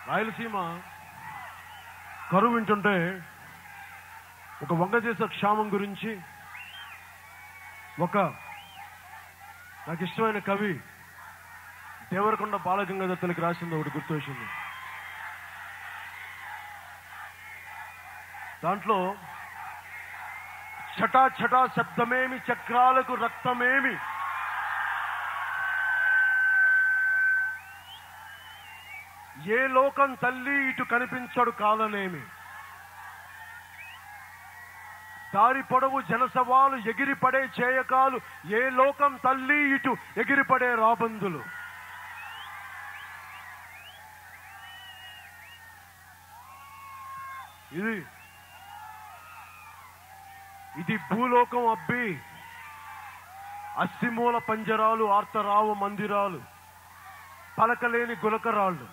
రాయలసీమ కరువు వింటుంటే ఒక వంగదేశ క్షామం గురించి ఒక నాకు ఇష్టమైన కవి దేవరకొండ బాలగంగాధర్ రాసింది ఒకటి గుర్తు వచ్చింది దాంట్లో ఛటా ఛటా శబ్దమేమి చక్రాలకు రక్తమేమి ఏ లోకం తల్లి ఇటు కనిపించడు కాలనేమి దారి పొడవు జనసవాలు ఎగిరిపడే చేయకాలు ఏ లోకం తల్లి ఇటు ఎగిరిపడే రాబందులు ఇది ఇది భూలోకం అబ్బి అస్థిమూల పంజరాలు ఆర్తరావు మందిరాలు పలకలేని గులకరాళ్ళు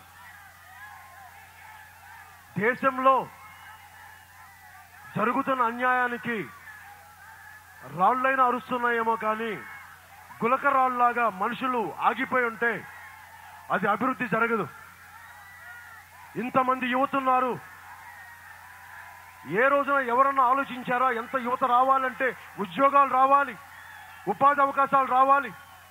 దేశంలో జరుగుతున్న అన్యాయానికి రాళ్లైనా అరుస్తున్నాయేమో కానీ గులకరాళ్ళలాగా మనుషులు ఆగిపోయి ఉంటే అది అభివృద్ధి జరగదు ఇంతమంది యువతున్నారు ఏ రోజున ఎవరన్నా ఆలోచించారా ఎంత యువత రావాలంటే ఉద్యోగాలు రావాలి ఉపాధి అవకాశాలు రావాలి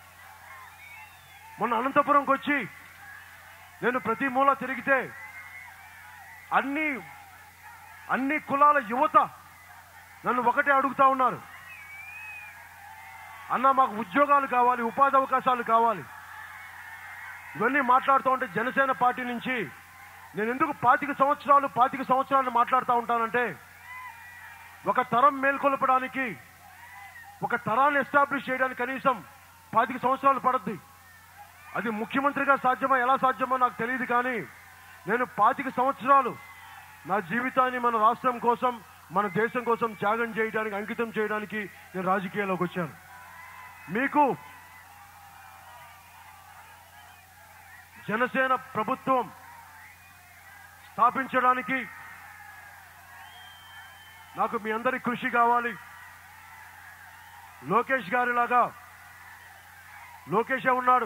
మొన్న అనంతపురంకి వచ్చి నేను ప్రతి మూల తిరిగితే అన్ని అన్ని కులాల యువత నన్ను ఒకటే అడుగుతా ఉన్నారు అన్న మాకు ఉద్యోగాలు కావాలి ఉపాధి అవకాశాలు కావాలి ఇవన్నీ మాట్లాడుతూ ఉంటే జనసేన పార్టీ నుంచి నేను ఎందుకు పాతిక సంవత్సరాలు పాతిక సంవత్సరాలు మాట్లాడుతూ ఉంటానంటే ఒక తరం మేల్కొల్పడానికి ఒక తరాన్ని ఎస్టాబ్లిష్ చేయడానికి కనీసం పాతిక సంవత్సరాలు పడద్ది అది ముఖ్యమంత్రిగా సాధ్యమో ఎలా సాధ్యమో నాకు తెలియదు కానీ నేను పాతిక సంవత్సరాలు నా జీవితాన్ని మన రాష్ట్రం కోసం మన దేశం కోసం త్యాగం చేయడానికి అంకితం చేయడానికి నేను రాజకీయాల్లోకి వచ్చాను మీకు జనసేన ప్రభుత్వం స్థాపించడానికి నాకు మీ అందరి కృషి కావాలి లోకేష్ గారిలాగా లోకేషే ఉన్నాడు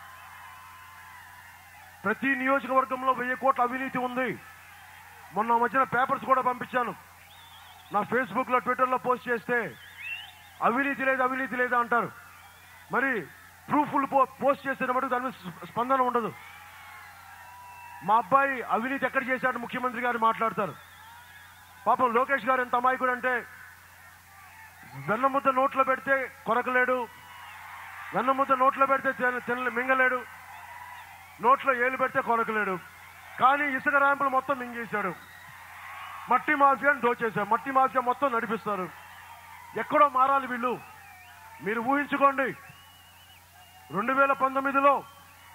ప్రతి నియోజకవర్గంలో వెయ్యి కోట్ల అవినీతి ఉంది మొన్న మధ్యన పేపర్స్ కూడా పంపించాను నా ఫేస్బుక్ లో ట్విట్టర్ లో పోస్ట్ చేస్తే అవినీతి లేదు అవినీతి లేదు అంటారు మరి ప్రూఫ్లు పోస్ట్ చేసిన మటుకు దాని మీద స్ప- స్పందన ఉండదు మా అబ్బాయి అవినీతి ఎక్కడ చేశాడు ముఖ్యమంత్రి గారు మాట్లాడతారు పాపం లోకేష్ గారు ఎంత అమాయకుడు అంటే వెన్నముద్ద నోట్లో పెడితే కొరకలేడు వెన్నముద్ద నోట్లో పెడితే తిన- తినలే మింగలేడు నోట్లో ఏలు పెడితే కొరకలేడు కానీ ఇసుక ర్యాంపులు మొత్తం మింగేశాడు మట్టి మాఫియాని దోచేశారు మట్టి మాఫియా మొత్తం నడిపిస్తారు ఎక్కడో మారాలి వీళ్ళు మీరు ఊహించుకోండి రెండు వేల పంతొమ్మిదిలో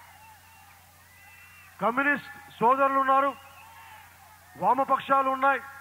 కమ్యూనిస్ట్ సోదరులు ఉన్నారు వామపక్షాలు ఉన్నాయి